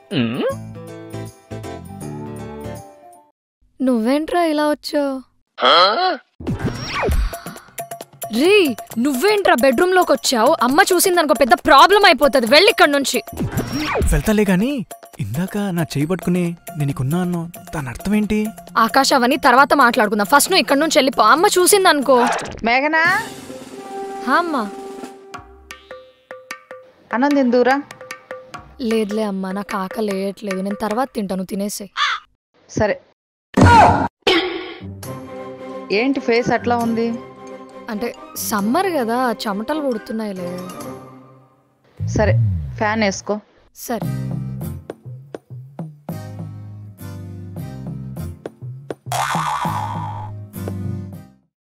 నువ్వేంట్రా ఇలా వచ్చావు రీ నువ్వేంట్రా బెడ్రూమ్ లోకి వచ్చావు అమ్మ చూసిందనుకో పెద్ద ప్రాబ్లం అయిపోతుంది వెళ్ళి ఇక్కడ నుంచి వెళ్తాలే గాని ఇందాక నా చేయి పట్టుకుని నేను నీకున్నా అన్నావు దాని అర్థం ఏంటి ఆకాశ్ అవన్నీ తర్వాత మాట్లాడుకుందాం ఫస్ట్ నువ్వు ఇక్కడ నుంచి వెళ్ళిపో అమ్మ చూసిందనుకో మేఘనా హా అమ్మా అన్నం తిందురా లేదులే అమ్మా నాకు ఆకలి వేయట్లేదు నేను తర్వాత తింటాను తినేసే సరే ఏంటి ఫేస్ అట్లా ఉంది అంటే సమ్మర్ కదా చెమటలు పుడుతున్నాయిలే సరే ఫ్యాన్ వేసుకో సరే